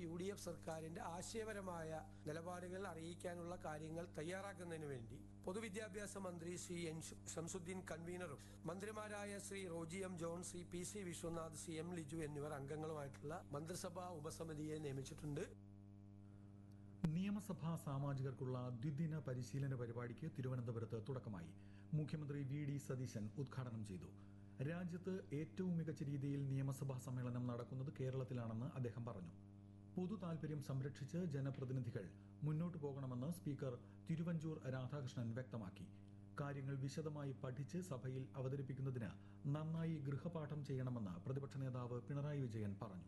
U D F സർക്കാരിന്റെ ആശയപരമായ നിലപാടുകൾ അറിയിക്കാനുള്ള കാര്യങ്ങൾ തയ്യാറാക്കുന്നതിന് വേണ്ടി പൊതുവിദ്യാഭ്യാസ മന്ത്രി ശ്രീ എൻ ഷംസുദ്ദീൻ കൺവീനറും മന്ത്രിമാരായ Shri Roji M John Shri P C Vishwanath C M Liju എന്നിവർ അംഗങ്ങളുമായിട്ടുള്ള മന്ത്രിസഭാ ഉപസമിതിയെ നിയമിച്ചിട്ടുണ്ട് നിയമസഭാ സാമാജികർക്കുള്ള ദ്വിദിന പരിശീലന പരിപാടിക്ക് തിരുവനന്തപുരത്ത് തുടക്കമായി മുഖ്യമന്ത്രി വി ഡി സതീശൻ ഉദ്ഘാടനം ചെയ്തു രാജ്യത്ത് ഏറ്റവും മികച്ച രീതിയിൽ നിയമസഭാ സമ്മേളനം നടക്കുന്നത് കേരളത്തിലാണെന്ന് അദ്ദേഹം പറഞ്ഞു പൊതു താൽപര്യം സംരക്ഷിച്ച് ജനപ്രതിനിധികൾ മുന്നോട്ടു പോകണമെന്ന് സ്പീക്കർ തിരുവഞ്ചൂർ രാധാകൃഷ്ണൻ വ്യക്തമാക്കി കാര്യങ്ങൾ വിശദമായി പഠിച്ച് സഭയിൽ അവതരിപ്പിക്കുന്നതിന് നന്നായി ഗൃഹപാഠം ചെയ്യണമെന്ന് പ്രതിപക്ഷ നേതാവ് പിണറായി വിജയൻ പറഞ്ഞു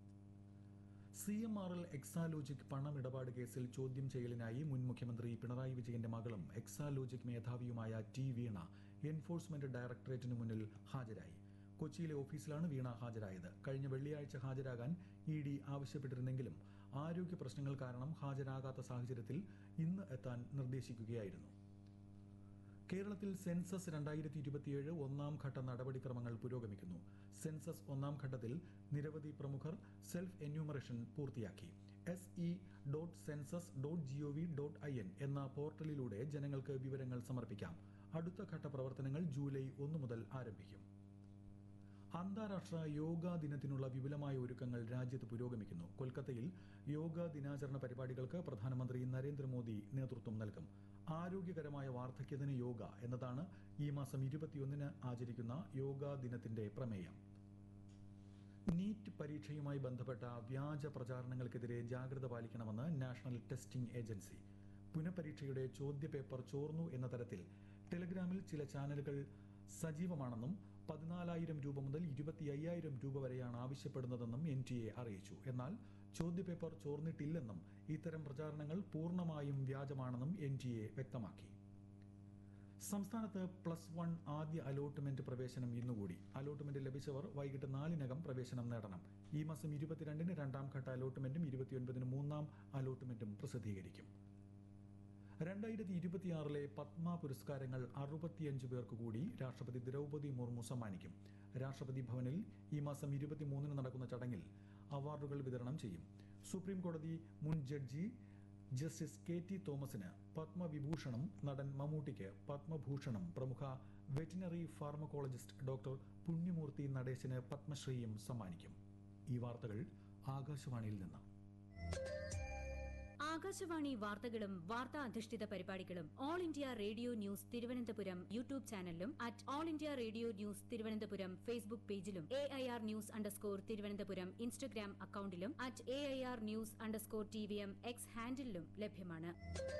C M R L Exalogic പണമിടപാട് കേസിൽ ചോദ്യം ചെയ്യലിനായി മുൻ മുഖ്യമന്ത്രി പിണറായി വിജയന്റെ മകളും എക്സാലോജിക് മേധാവിയുമായ ടി വീണ എൻഫോഴ്സ്മെന്റ് ഡയറക്ടറേറ്റിന് മുന്നിൽ ഹാജരായി കൊച്ചിയിലെ ഓഫീസിലാണ് വീണ ഹാജരായത് കഴിഞ്ഞ വെള്ളിയാഴ്ച ഹാജരാകാൻ ഇ ഡി ആവശ്യപ്പെട്ടിരുന്നെങ്കിലും ആരോഗ്യ പ്രശ്നങ്ങൾ കാരണം ഹാജരാകാത്ത സാഹചര്യത്തിൽ ഇന്ന് എത്താൻ നിർദ്ദേശിക്കുകയായിരുന്നു കേരളത്തിൽ സെൻസസ് രണ്ടായിരത്തി ഇരുപത്തിയേഴ് ഒന്നാം ഘട്ട നടപടിക്രമങ്ങൾ പുരോഗമിക്കുന്നു സെൻസസ് ഒന്നാം ഘട്ടത്തിൽ നിരവധി പ്രമുഖർ സെൽഫ് എന്യൂമറേഷൻ പൂർത്തിയാക്കി S E dot census dot G O V dot I N എന്ന പോർട്ടലിലൂടെ ജനങ്ങൾക്ക് വിവരങ്ങൾ സമർപ്പിക്കാം അടുത്ത ഘട്ട പ്രവർത്തനങ്ങൾ ജൂലൈ ഒന്ന് മുതൽ ആരംഭിക്കും അന്താരാഷ്ട്ര യോഗാ ദിനത്തിനുള്ള വിപുലമായ ഒരുക്കങ്ങൾ രാജ്യത്ത് പുരോഗമിക്കുന്നു കൊൽക്കത്തയിൽ യോഗാ ദിനാചരണ പരിപാടികൾക്ക് പ്രധാനമന്ത്രി നരേന്ദ്രമോദി നേതൃത്വം നൽകും ആരോഗ്യകരമായ വാർദ്ധക്യത്തിന് യോഗ എന്നതാണ് ഈ മാസം ഇരുപത്തിയൊന്നിന് ആചരിക്കുന്ന യോഗാ ദിനത്തിന്റെ പ്രമേയം നീറ്റ് പരീക്ഷയുമായി ബന്ധപ്പെട്ട വ്യാജ പ്രചാരണങ്ങൾക്കെതിരെ ജാഗ്രത പാലിക്കണമെന്ന് നാഷണൽ ടെസ്റ്റിംഗ് ഏജൻസി പുനഃപരീക്ഷയുടെ ചോദ്യപേപ്പർ ചോർന്നു എന്ന തരത്തിൽ ടെലഗ്രാമിൽ ചില ചാനലുകൾ സജീവമാണെന്നും പതിനാലായിരം രൂപ മുതൽ ഇരുപത്തി അയ്യായിരം രൂപ വരെയാണ് ആവശ്യപ്പെടുന്നതെന്നും എൻ ടി എ അറിയിച്ചു എന്നാൽ ചോദ്യപേപ്പർ ചോർന്നിട്ടില്ലെന്നും ഇത്തരം പ്രചാരണങ്ങൾ പൂർണ്ണമായും വ്യാജമാണെന്നും എൻ ടി എ വ്യക്തമാക്കി സംസ്ഥാനത്ത് പ്ലസ് വൺ ആദ്യ അലോട്ട്മെന്റ് പ്രവേശനം ഇന്നുകൂടി അലോട്ട്മെന്റ് ലഭിച്ചവർ വൈകിട്ട് നാലിനകം പ്രവേശനം നേടണം ഈ മാസം ഇരുപത്തിരണ്ടിന് രണ്ടാം ഘട്ട അലോട്ട്മെന്റും ഇരുപത്തിയൊൻപതിന് മൂന്നാം അലോട്ട്മെന്റും പ്രസിദ്ധീകരിക്കും രണ്ടായിരത്തി ഇരുപത്തിയാറിലെ പത്മ പുരസ്കാരങ്ങൾ അറുപത്തിയഞ്ച് പേർക്ക് കൂടി രാഷ്ട്രപതി ദ്രൗപദി മുർമു സമ്മാനിക്കും രാഷ്ട്രപതി ഭവനിൽ ഈ മാസം ഇരുപത്തിമൂന്നിന് നടക്കുന്ന ചടങ്ങിൽ അവാർഡുകൾ വിതരണം ചെയ്യും സുപ്രീം കോടതി മുൻ ജഡ്ജി ജസ്റ്റിസ് കെ ടി തോമസിന് പത്മവിഭൂഷണം നടൻ മമ്മൂട്ടിക്ക് പത്മഭൂഷണം പ്രമുഖ വെറ്റിനറി ഫാർമക്കോളജിസ്റ്റ് ഡോക്ടർ പുണ്യമൂർത്തി നടേശന് പത്മശ്രീയും സമ്മാനിക്കും ഈ വാർത്തകൾ ആകാശവാണിയിൽ നിന്ന് ആകാശവാണി വാർത്തകളും വാർത്താ അധിഷ്ഠിത പരിപാടികളും all India radio news Thiruvananthapuram YouTube ചാനലിലും at all India radio news Thiruvananthapuram Facebook പേജിലും A I R news underscore Thiruvananthapuram Instagram അക്കൌണ്ടിലും at A I R news underscore T V M X ഹാൻഡിലും ലഭ്യമാണ്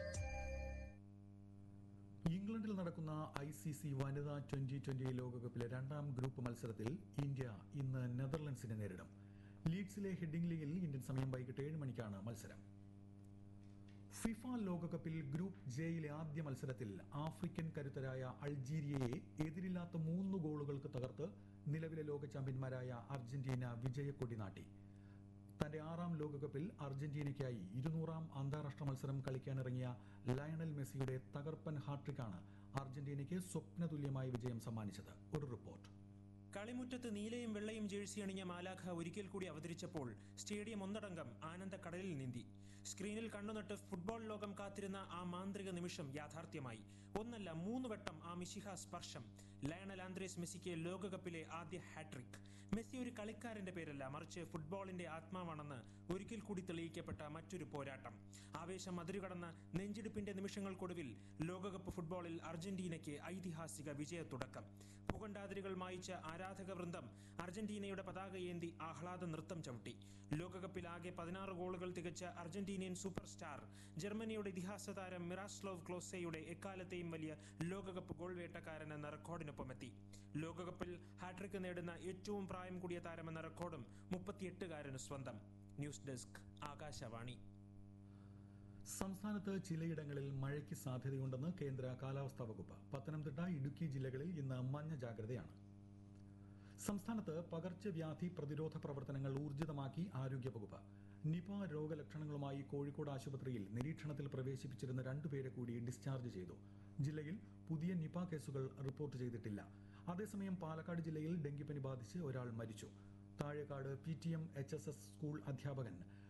ഇംഗ്ലണ്ടിൽ നടക്കുന്ന ഐ സി സി വനിതാ ട്വന്റി ട്വന്റി ലോകകപ്പിലെ രണ്ടാം ഗ്രൂപ്പ് മത്സരത്തിൽ ഇന്ത്യ ഇന്ന് നെതർലൻഡ്സിനെ നേരിടും ലീഡ്സിലെ ഹെഡിംഗ്ലിയിൽ ഇന്ത്യൻ സമയം വൈകിട്ട് ഏഴ് മണിക്കാണ് മത്സരം ഫിഫ ലോകകപ്പിൽ ഗ്രൂപ്പ് ജെയിലെ ആദ്യ മത്സരത്തിൽ ആഫ്രിക്കൻ കരുത്തരായ അൾജീരിയയെ എതിരില്ലാത്ത മൂന്ന് ഗോളുകൾക്ക് തകർത്ത് നിലവിലെ ലോക ചാമ്പ്യന്മാരായ അർജന്റീന വിജയക്കൊടി നാട്ടി തന്റെ ആറാം ലോകകപ്പിൽ അർജന്റീനയ്ക്കായി ഇരുന്നൂറാം അന്താരാഷ്ട്ര മത്സരം കളിക്കാനിറങ്ങിയ ലയണൽ മെസ്സിയുടെ തകർപ്പൻ ഹാട്രിക്കാണ് അർജന്റീനയ്ക്ക് സ്വപ്നതുല്യമായ വിജയം സമ്മാനിച്ചത് ഒരു റിപ്പോർട്ട് കളിമുറ്റത്ത് നീലയും വെള്ളയും ജേഴ്സി അണിഞ്ഞ മാലാഖ ഒരിക്കൽ കൂടി അവതരിച്ചപ്പോൾ സ്റ്റേഡിയം ഒന്നടങ്കം ആനന്ദക്കടലിൽ നീന്തി സ്ക്രീനിൽ കണ്ണുനട്ട് ഫുട്ബോൾ ലോകം കാത്തിരുന്ന ആ മാന്ത്രിക നിമിഷം യാഥാർത്ഥ്യമായി ഒന്നല്ല മൂന്ന് വട്ടം ആ മിശിഹ സ്പർശം ലയണൽ ആന്ത്രേസ് മെസ്സിക്ക് ലോകകപ്പിലെ ആദ്യ ഹാട്രിക് മെസ്സി ഒരു കളിക്കാരന്റെ പേരല്ല മറിച്ച് ഫുട്ബോളിന്റെ ആത്മാവാണെന്ന് ഒരിക്കൽ കൂടി തെളിയിക്കപ്പെട്ട മറ്റൊരു പോരാട്ടം ആവേശം അതിരുകടന്ന നെഞ്ചിടിപ്പിന്റെ നിമിഷങ്ങൾക്കൊടുവിൽ ലോകകപ്പ് ഫുട്ബോളിൽ അർജന്റീനയ്ക്ക് ഐതിഹാസിക വിജയത്തുടക്കം ഭൂഖണ്ഡാതിരികൾ മായിച്ച ആരാധക വൃന്ദം അർജന്റീനയുടെ പതാകയേന്തി ആഹ്ലാദ നൃത്തം ചവിട്ടി ലോകകപ്പിൽ ആകെ പതിനാറ് ഗോളുകൾ തികച്ച അർജന്റീനിയൻ സൂപ്പർ സ്റ്റാർ ജർമ്മനിയുടെ ഇതിഹാസ താരം മിറാസ്ലോവ് ക്ലോസയുടെ എക്കാലത്തെയും വലിയ ലോകകപ്പ് ഗോൾ വേട്ടക്കാരൻ എന്ന റെക്കോർഡിനൊപ്പമെത്തി ലോകകപ്പിൽ ഹാട്രിക് നേടുന്ന ഏറ്റവും പ്രായം കൂടിയ താരമെന്ന റെക്കോർഡും മുപ്പത്തിയെട്ടുകാരന് സ്വന്തം ന്യൂസ് ഡെസ്ക് ആകാശവാണി സംസ്ഥാനത്ത് ചിലയിടങ്ങളിൽ മഴയ്ക്ക് സാധ്യതയുണ്ടെന്ന് കേന്ദ്ര കാലാവസ്ഥാ വകുപ്പ് പത്തനംതിട്ട ഇടുക്കി ജില്ലകളിൽ ഇന്ന് മഞ്ഞ ജാഗ്രതയാണ് സംസ്ഥാനത്ത് പകർച്ചവ്യാധി പ്രതിരോധ പ്രവർത്തനങ്ങൾ ഊർജിതമാക്കി ആരോഗ്യവകുപ്പ് നിപ രോഗലക്ഷണങ്ങളുമായി കോഴിക്കോട് ആശുപത്രിയിൽ നിരീക്ഷണത്തിൽ പ്രവേശിപ്പിച്ചിരുന്ന രണ്ടുപേരെ കൂടി ഡിസ്ചാർജ് ചെയ്തു ജില്ലയിൽ പുതിയ നിപ കേസുകൾ റിപ്പോർട്ട് ചെയ്തിട്ടില്ല അതേസമയം പാലക്കാട് ജില്ലയിൽ ഡെങ്കിപ്പനി ബാധിച്ച് ഒരാൾ മരിച്ചു Thazhekkad P T M H S S school അധ്യാപകൻ